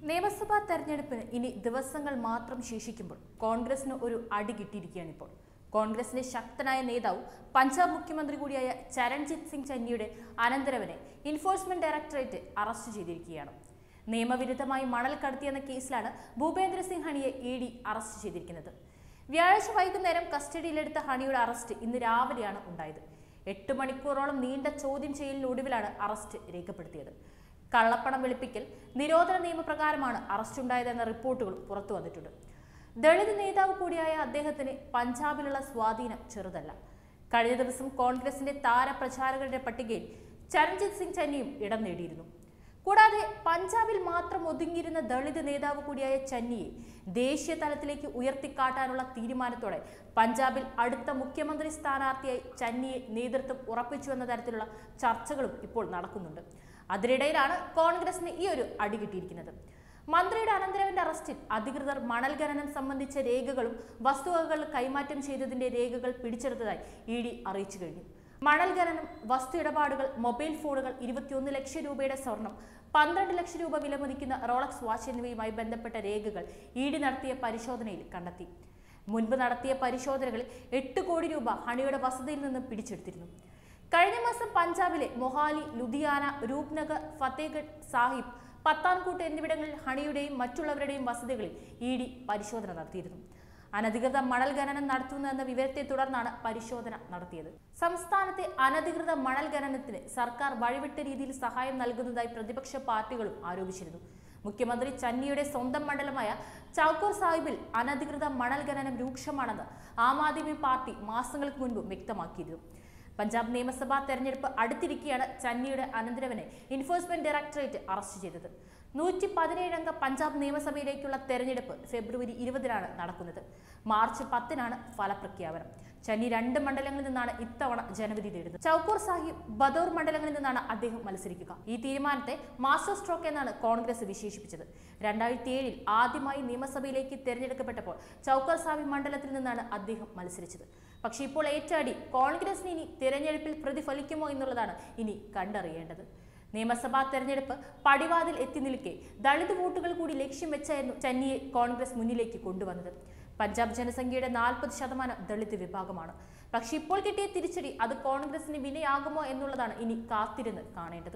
നിയമസഭാ തെരഞ്ഞെടുപ്പിന് ഇനി ദിവസങ്ങൾ മാത്രം ശേഷിക്കുമ്പോൾ കോൺഗ്രസിന് ഒരു അടി കിട്ടിയിരിക്കുകയാണ് ഇപ്പോൾ കോൺഗ്രസിന്റെ ശക്തനായ നേതാവ് പഞ്ചാബ് മുഖ്യമന്ത്രി കൂടിയായ ചരൺജിത് സിംഗ് ചന്നിയുടെ അനന്തരവനെ എൻഫോഴ്സ്മെന്റ് ഡയറക്ടറേറ്റ് അറസ്റ്റ് ചെയ്തിരിക്കുകയാണ് നിയമവിരുദ്ധമായി മണൽ കടത്തിയെന്ന കേസിലാണ് ഭൂപേന്ദ്ര സിംഗ് ഹണിയെ ഇ ഡി അറസ്റ്റ് ചെയ്തിരിക്കുന്നത് വ്യാഴാഴ്ച വൈകുന്നേരം കസ്റ്റഡിയിലെടുത്ത ഹണിയുടെ അറസ്റ്റ് ഇന്ന് രാവിലെയാണ് ഉണ്ടായത് എട്ട് മണിക്കൂറോളം നീണ്ട ചോദ്യം ചെയ്യലിനൊടുവിലാണ് അറസ്റ്റ് രേഖപ്പെടുത്തിയത് കള്ളപ്പണം വെളുപ്പിക്കൽ നിരോധന നിയമപ്രകാരമാണ് അറസ്റ്റ് ഉണ്ടായതെന്ന റിപ്പോർട്ടുകൾ പുറത്തു വന്നിട്ടുണ്ട് ദളിത് നേതാവ് കൂടിയായ അദ്ദേഹത്തിന് പഞ്ചാബിലുള്ള സ്വാധീനം ചെറുതല്ല കഴിഞ്ഞ ദിവസം കോൺഗ്രസിന്റെ താരപ്രചാരകരുടെ പട്ടികയിൽ ചരൺജിത് സിംഗ് ചന്നിയും ഇടം നേടിയിരുന്നു കൂടാതെ പഞ്ചാബിൽ മാത്രം ഒതുങ്ങിയിരുന്ന ദളിത് നേതാവ് കൂടിയായ ചന്നിയെ ദേശീയ തലത്തിലേക്ക് ഉയർത്തിക്കാട്ടാനുള്ള തീരുമാനത്തോടെ പഞ്ചാബിൽ അടുത്ത മുഖ്യമന്ത്രി സ്ഥാനാർത്ഥിയായി ചന്നിയെ നേതൃത്വം ഉറപ്പിച്ചു എന്ന തരത്തിലുള്ള ചർച്ചകളും ഇപ്പോൾ നടക്കുന്നുണ്ട് അതിനിടയിലാണ് കോൺഗ്രസിന് ഈ ഒരു അടി കിട്ടിയിരിക്കുന്നത് മന്ത്രിയുടെ അനന്തരവന്റെ അറസ്റ്റിൽ അധികൃതർ മണൽ ഖനനം സംബന്ധിച്ച രേഖകളും വസ്തുവകകൾ കൈമാറ്റം ചെയ്തതിന്റെ രേഖകൾ പിടിച്ചെടുത്തതായി ഇ ഡി അറിയിച്ചു കഴിഞ്ഞു മണൽ ഖനനം വസ്തു ഇടപാടുകൾ മൊബൈൽ ഫോണുകൾ ഇരുപത്തിയൊന്ന് ലക്ഷം രൂപയുടെ സ്വർണം പന്ത്രണ്ട് ലക്ഷം രൂപ വിലമതിക്കുന്ന റോളക്സ് വാച്ച് എന്നിവയുമായി ബന്ധപ്പെട്ട രേഖകൾ ഇ ഡി നടത്തിയ പരിശോധനയിൽ കണ്ടെത്തി മുൻപ് നടത്തിയ പരിശോധനകളിൽ എട്ട് കോടി രൂപ ഹണിയുടെ വസതിയിൽ നിന്ന് പിടിച്ചെടുത്തിരുന്നു കഴിഞ്ഞ മാസം പഞ്ചാബിലെ മൊഹാലി ലുധിയാന രൂപ്നഗർ ഫത്തേഗഡ് സാഹിബ് പത്താൻകൂട്ട് എന്നിവിടങ്ങളിൽ ഹണിയുടെയും മറ്റുള്ളവരുടെയും വസതികളിൽ ഇ ഡി പരിശോധന നടത്തിയിരുന്നു അനധികൃത മണൽ ഖനനം നടത്തുന്നു എന്ന വിവരത്തെ തുടർന്നാണ് പരിശോധന നടത്തിയത് സംസ്ഥാനത്തെ അനധികൃത മണൽ ഖനനത്തിന് സർക്കാർ വഴിവിട്ട രീതിയിൽ സഹായം നൽകുന്നതായി പ്രതിപക്ഷ പാർട്ടികളും ആരോപിച്ചിരുന്നു മുഖ്യമന്ത്രി ചന്നിയുടെ സ്വന്തം മണ്ഡലമായ ചൌക്കൂർ സാഹിബിൽ അനധികൃത മണൽ ഖനനം രൂക്ഷമാണെന്ന് ആം ആദ്മി പാർട്ടി മാസങ്ങൾക്ക് മുൻപ് വ്യക്തമാക്കിയിരുന്നു പഞ്ചാബ് നിയമസഭാ തെരഞ്ഞെടുപ്പ് അടുത്തിരിക്കെയാണ് ചന്നിയുടെ അനന്തരവനെ എൻഫോഴ്സ്മെന്റ് ഡയറക്ടറേറ്റ് അറസ്റ്റ് ചെയ്തത് നൂറ്റി പതിനേഴ് അംഗ പഞ്ചാബ് നിയമസഭയിലേക്കുള്ള തെരഞ്ഞെടുപ്പ് ഫെബ്രുവരി ഇരുപതിനാണ് നടക്കുന്നത് മാർച്ച് പത്തിനാണ് ഫലപ്രഖ്യാപനം ചന്നി രണ്ട് മണ്ഡലങ്ങളിൽ നിന്നാണ് ഇത്തവണ ജനവിധി നേടുന്നത് ചൌക്കൂർ സാഹിബ് ബദോർ മണ്ഡലങ്ങളിൽ നിന്നാണ് അദ്ദേഹം മത്സരിക്കുക ഈ തീരുമാനത്തെ മാസ്റ്റർ സ്ട്രോക്ക് എന്നാണ് കോൺഗ്രസ് വിശേഷിപ്പിച്ചത് രണ്ടായിരത്തി ഏഴിൽ ആദ്യമായി നിയമസഭയിലേക്ക് തെരഞ്ഞെടുക്കപ്പെട്ടപ്പോൾ ചൌക്കർ സാഹിബ് മണ്ഡലത്തിൽ നിന്നാണ് അദ്ദേഹം മത്സരിച്ചത് പക്ഷേ ഇപ്പോൾ ഏറ്റാടി കോൺഗ്രസിന് ഇനി തെരഞ്ഞെടുപ്പിൽ പ്രതിഫലിക്കുമോ എന്നുള്ളതാണ് ഇനി കണ്ടറിയേണ്ടത് നിയമസഭാ തെരഞ്ഞെടുപ്പ് പടിവാതിൽ എത്തി നിൽക്കെ ദളിത് വോട്ടുകൾ കൂടി ലക്ഷ്യം വെച്ചായിരുന്നു ചന്നിയെ കോൺഗ്രസ് മുന്നിലേക്ക് കൊണ്ടുവന്നത് പഞ്ചാബ് ജനസംഖ്യയുടെ നാൽപ്പത് ശതമാനം ദളിത് വിഭാഗമാണ് പക്ഷെ ഇപ്പോൾ കിട്ടിയ തിരിച്ചടി അത് കോൺഗ്രസിന് വിനയാകുമോ എന്നുള്ളതാണ് ഇനി കാത്തിരുന്ന് കാണേണ്ടത്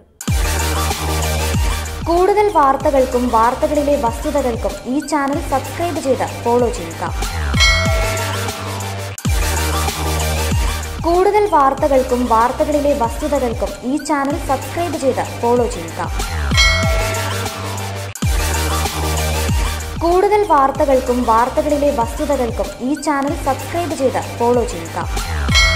കൂടുതൽ വാർത്തകൾക്കും വാർത്തകളിലെ വസ്തുതകൾക്കും ഈ ചാനൽ സബ്സ്ക്രൈബ് ചെയ്ത് ഫോളോ ചെയ്യുക കൂടുതൽ വാർത്തകൾക്കും വാർത്തകളിലെ വസ്തുതകൾക്കും ഈ ചാനൽ സബ്സ്ക്രൈബ് ചെയ്ത് ഫോളോ ചെയ്യുക കൂടുതൽ വാർത്തകൾക്കും വാർത്തകളിലെ വസ്തുതകൾക്കും ഈ ചാനൽ സബ്സ്ക്രൈബ് ചെയ്ത് ഫോളോ ചെയ്യുക